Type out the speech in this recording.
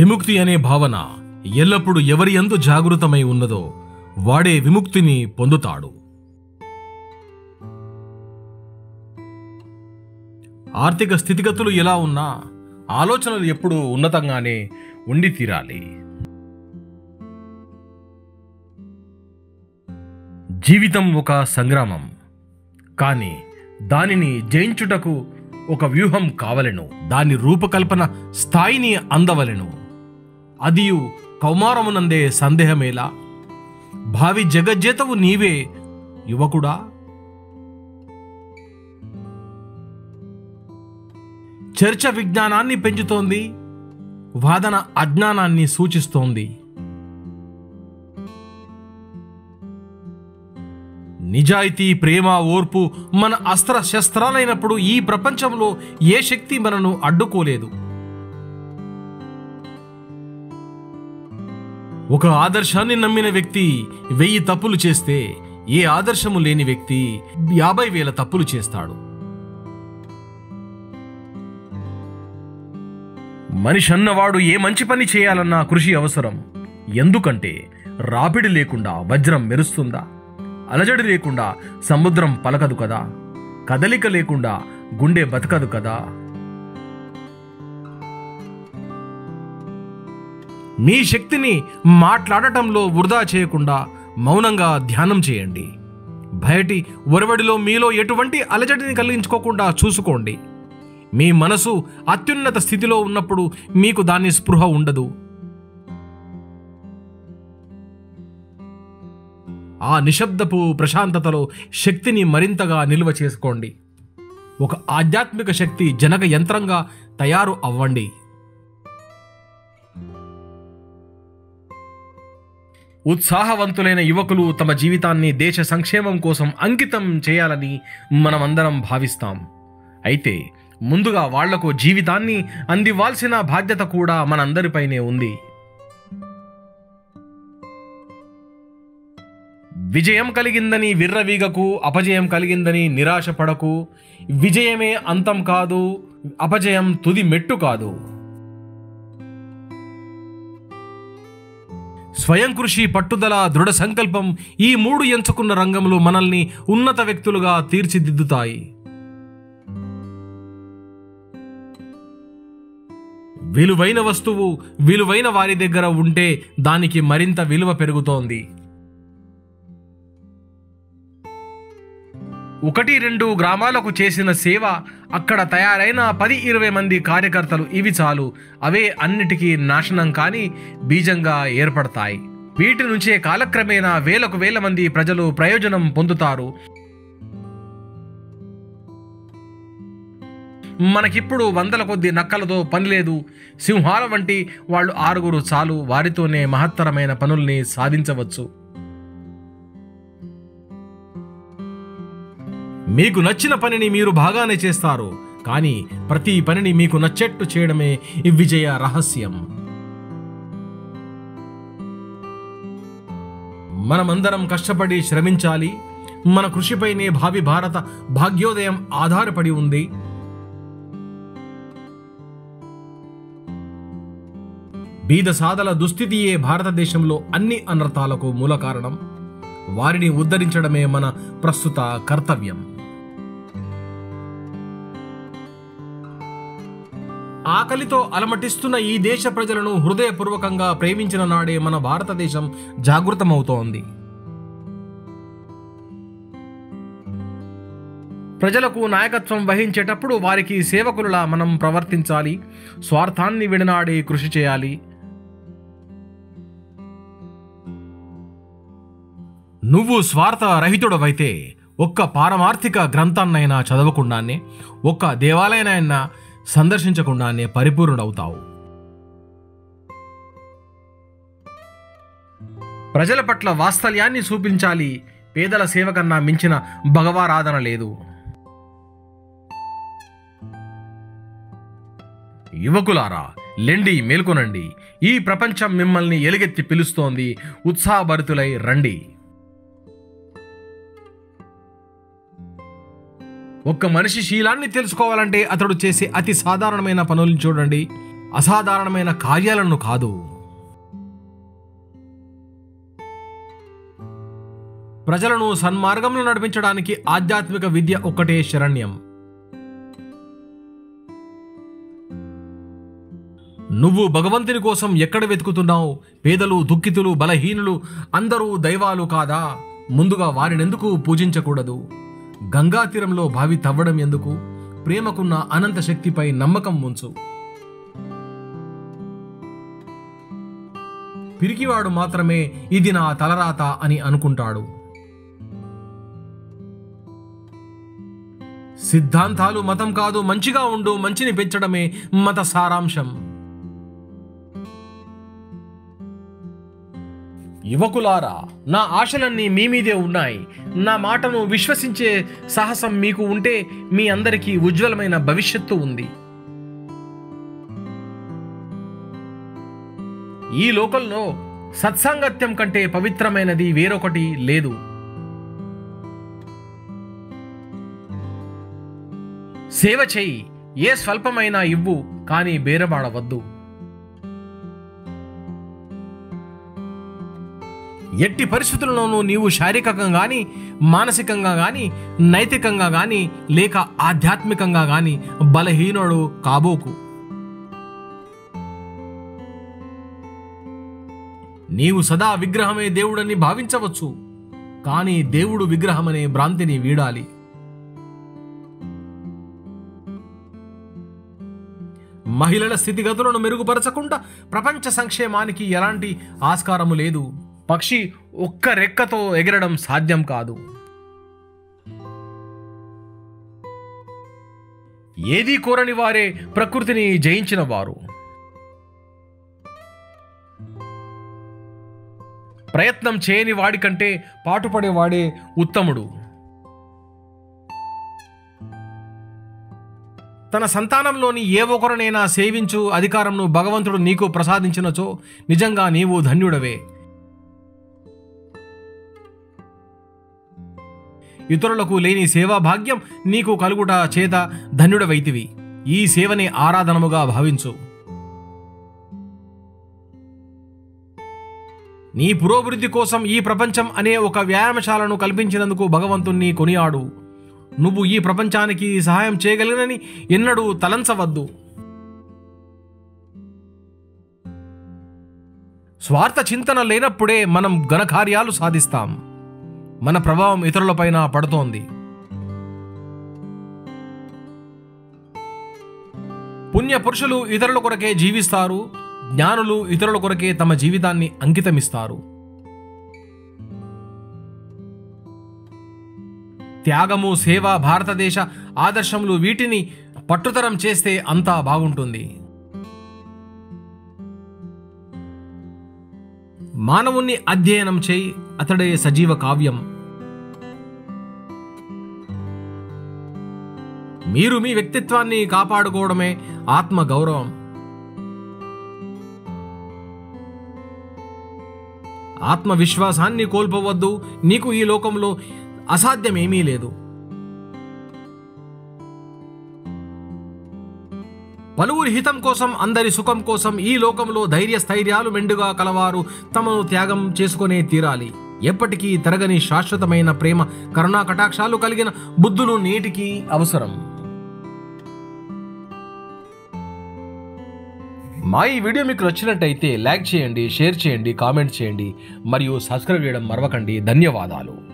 విముక్తి అనే భావన ఎల్లప్పుడూ ఎవరి యందు జాగృతమై ఉన్నదో వాడే విముక్తిని పొందుతాడు ఆర్థిక స్థితిగతులు ఎలా ఉన్నా ఆలోచనలు ఎప్పుడూ ఉన్నతంగానే ఉండి తీరాలి జీవితం ఒక సంగ్రామం కానీ దానిని జయించుటకు ఒక వ్యూహం కావలెను దాని రూపకల్పన స్థాయిని అందవలెను అదియు కౌమారమునందే సందేహమేలా భావి జగజ్జేతవు నీవే యువకుడా చర్చ విజ్ఞానాన్ని పెంచుతోంది వాదన అజ్ఞానాన్ని సూచిస్తోంది నిజాయితీ ప్రేమ ఓర్పు మన అస్త్ర శస్త్రాలైనప్పుడు ఈ ప్రపంచంలో ఏ శక్తి మనను అడ్డుకోలేదు ఒక ఆదర్శాన్ని నమ్మిన వ్యక్తి వెయ్యి తప్పులు చేస్తే ఏ ఆదర్శము లేని వ్యక్తి యాభై వేల తప్పులు చేస్తాడు మనిషి అన్నవాడు ఏ మంచి పని చేయాలన్నా కృషి అవసరం ఎందుకంటే రాపిడి లేకుండా వజ్రం మెరుస్తుందా అలజడి లేకుండా సముద్రం పలకదు కదా కదలిక లేకుండా గుండె బతకదు కదా మీ శక్తిని మాట్లాడటంలో వృధా చేయకుండా మౌనంగా ధ్యానం చేయండి బయటి ఒరవడిలో మీలో ఎటువంటి అలజడిని కలిగించుకోకుండా చూసుకోండి మీ మనసు అత్యున్నత స్థితిలో ఉన్నప్పుడు మీకు దాని స్పృహ ఉండదు ఆ నిశ్శబ్దపు ప్రశాంతతలో శక్తిని మరింతగా నిల్వ చేసుకోండి ఒక ఆధ్యాత్మిక శక్తి జనక యంత్రంగా తయారు అవ్వండి ఉత్సాహవంతులైన యువకులు తమ జీవితాన్ని దేశ సంక్షేమం కోసం అంకితం చేయాలని మనమందరం భావిస్తాం అయితే ముందుగా వాళ్లకు జీవితాన్ని అందివ్వాల్సిన బాధ్యత కూడా మనందరిపైనే ఉంది విజయం కలిగిందని విర్రవీగకు అపజయం కలిగిందని నిరాశపడకు విజయమే అంతం కాదు అపజయం తుది మెట్టు కాదు స్వయం కృషి పట్టుదల దృఢ సంకల్పం ఈ మూడు ఎంచుకున్న రంగంలో మనల్ని ఉన్నత వ్యక్తులుగా తీర్చిదిద్దుతాయి విలువైన వస్తువు విలువైన వారి దగ్గర ఉంటే దానికి మరింత విలువ పెరుగుతోంది ఒకటి రెండు గ్రామాలకు చేసిన సేవ అక్కడ తయారైన పది ఇరవై మంది కార్యకర్తలు ఇవి చాలు అవే అన్నిటికీ నాశనం కాని బీజంగా ఏర్పడతాయి వీటి నుంచే కాలక్రమేణా వేలకు వేల మంది ప్రజలు ప్రయోజనం పొందుతారు మనకిప్పుడు వందల కొద్ది నక్కలతో పని లేదు సింహాల వంటి వాళ్ళు ఆరుగురు చాలు వారితోనే మహత్తరమైన పనుల్ని సాధించవచ్చు మీకు నచ్చిన పనిని మీరు బాగానే చేస్తారు కానీ ప్రతి పనిని మీకు నచ్చేట్టు చేయడమే ఈ విజయ రహస్యం మనమందరం కష్టపడి శ్రమించాలి మన కృషిపైనే భావి భారత భాగ్యోదయం ఆధారపడి ఉంది బీద సాదల దుస్థితియే భారతదేశంలో అన్ని అనర్థాలకు మూల కారణం వారిని ఉద్ధరించడమే మన ప్రస్తుత కర్తవ్యం ఆకలితో అలమటిస్తున్న ఈ దేశ ప్రజలను హృదయపూర్వకంగా ప్రేమించిన నాడే మన భారతదేశం జాగృతమవుతోంది ప్రజలకు నాయకత్వం వహించేటప్పుడు వారికి సేవకులలా మనం ప్రవర్తించాలి స్వార్థాన్ని విడనాడి కృషి చేయాలి నువ్వు స్వార్థ రహితుడవైతే ఒక్క పారమార్థిక గ్రంథాన్నైనా చదవకుండానే ఒక్క దేవాలయాన్నైనా సందర్శించకుండానే పరిపూర్ణుడవుతావు ప్రజల పట్ల వాత్సల్యాన్ని చూపించాలి పేదల సేవ కన్నా మించిన భగవారాధన లేదు యువకులారా లెండి మేల్కొనండి ఈ ప్రపంచం మిమ్మల్ని ఎలుగెత్తి పిలుస్తోంది ఉత్సాహభరితులై రండి ఒక్క మనిషి శీలాన్ని తెలుసుకోవాలంటే అతడు చేసే అతి సాధారణమైన పనులను చూడండి అసాధారణమైన కార్యాలను కాదు ప్రజలను సన్మార్గంలో నడిపించడానికి ఆధ్యాత్మిక విద్య ఒక్కటే శరణ్యం నువ్వు భగవంతుని కోసం ఎక్కడ వెతుకుతున్నావు పేదలు దుఃఖితులు బలహీనులు అందరూ దైవాలు కాదా ముందుగా వారినెందుకు పూజించకూడదు గంగా తీరంలో బావి తవ్వడం ఎందుకు ప్రేమకున్న అనంత శక్తిపై నమ్మకం ఉంచు పిరికివాడు మాత్రమే ఇది నా తలరాత అని అనుకుంటాడు సిద్ధాంతాలు మతం కాదు మంచిగా ఉండు మంచిని పెంచడమే మత సారాంశం యువకులారా నా ఆశలన్నీ మీ మీదే ఉన్నాయి నా మాటను విశ్వసించే సాహసం మీకు ఉంటే మీ అందరికీ ఉజ్వలమైన భవిష్యత్తు ఉంది ఈ లోకంలో సత్సాంగత్యం కంటే పవిత్రమైనది వేరొకటి లేదు సేవ చెయ్యి ఏ స్వల్పమైనా ఇవ్వు కానీ బేరమాడవద్దు ఎట్టి పరిస్థితుల్లోనూ నీవు శారీరకంగా కానీ మానసికంగా కానీ నైతికంగా కానీ లేక ఆధ్యాత్మికంగా కానీ బలహీనుడు కాబోకు నీవు సదా విగ్రహమే దేవుడని భావించవచ్చు కానీ దేవుడు విగ్రహమనే భ్రాంతిని వీడాలి మహిళల స్థితిగతులను మెరుగుపరచకుండా ప్రపంచ సంక్షేమానికి ఎలాంటి ఆస్కారము లేదు పక్షి ఒక్క రెక్కతో ఎగరడం సాధ్యం కాదు ఏదీ కోరని వారే ప్రకృతిని జయించిన వారు ప్రయత్నం చేయని వాడికంటే పాటుపడేవాడే ఉత్తముడు తన సంతానంలోని ఏ ఒకరినైనా సేవించు అధికారంను భగవంతుడు నీకు ప్రసాదించినచో నిజంగా నీవు ధన్యుడవే ఇతరులకు లేని సేవా భాగ్యం నీకు కలుగుట చేత ధన్యుడవైతివి ఈ సేవని ఆరాధనముగా భావించు నీ పురోభివృద్ధి కోసం ఈ ప్రపంచం అనే ఒక వ్యాయామశాలను కల్పించినందుకు భగవంతుణ్ణి కొనియాడు నువ్వు ఈ ప్రపంచానికి సహాయం చేయగలిగినని ఎన్నడూ తలంచవద్దు స్వార్థ చింతన లేనప్పుడే మనం ఘనకార్యాలు సాధిస్తాం మన ప్రభావం ఇతరులపైన పడుతోంది పుణ్య పురుషులు ఇతరుల కొరకే జీవిస్తారు జ్ఞానులు ఇతరుల కొరకే తమ జీవితాన్ని అంకితమిస్తారు త్యాగము సేవ భారతదేశ ఆదర్శములు వీటిని పట్టుతరం చేస్తే అంతా బాగుంటుంది మానవుణ్ణి అధ్యయనం చేయి అతడే సజీవ కావ్యం మీరు మీ వ్యక్తిత్వాన్ని కాపాడుకోవడమే ఆత్మ గౌరవం ఆత్మవిశ్వాసాన్ని కోల్పోవద్దు నీకు ఈ లోకంలో అసాధ్యమేమీ లేదు పలువురి హితం కోసం అందరి సుఖం కోసం ఈ లోకంలో ధైర్య స్థైర్యాలు మెండుగా కలవారు తమను త్యాగం చేసుకునే తీరాలి ఎప్పటికీ తరగని శాశ్వతమైన ప్రేమ కరుణా కటాక్షాలు కలిగిన బుద్ధులు నేటికి అవసరం మా ఈ వీడియో మీకు నచ్చినట్టయితే లైక్ చేయండి షేర్ చేయండి కామెంట్ చేయండి మరియు సబ్స్క్రైబ్ చేయడం మరవకండి ధన్యవాదాలు